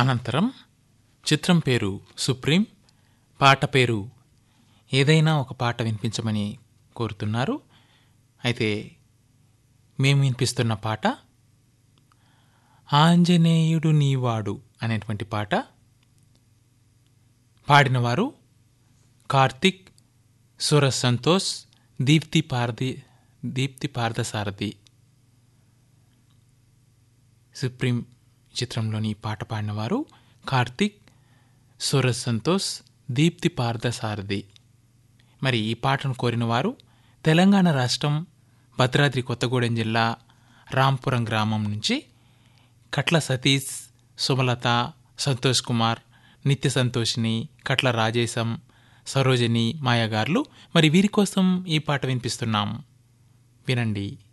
అనంతరం చిత్రం పేరు సుప్రీం పాట పేరు ఏదైనా ఒక పాట వినిపించమని కోరుతున్నారు అయితే మేము వినిపిస్తున్న పాట ఆంజనేయుడు నీవాడు అనేటువంటి పాట పాడినవారు కార్తిక్ సుర సంతోష్ దీప్తి పారది దీప్తి పార్థసారథి సుప్రీం చిత్రంలోని ఈ పాట పాడినవారు కార్తిక్ సూరజ్ సంతోష్ దీప్తి పార్థసారథి మరి ఈ పాటను కోరిన వారు తెలంగాణ రాష్ట్రం భద్రాద్రి కొత్తగూడెం జిల్లా రాంపురం గ్రామం నుంచి కట్ల సతీష్ సుమలత సంతోష్ కుమార్ నిత్య సంతోషిని కట్ల రాజేశం సరోజిని మాయాగారులు మరి వీరి కోసం ఈ పాట వినిపిస్తున్నాం వినండి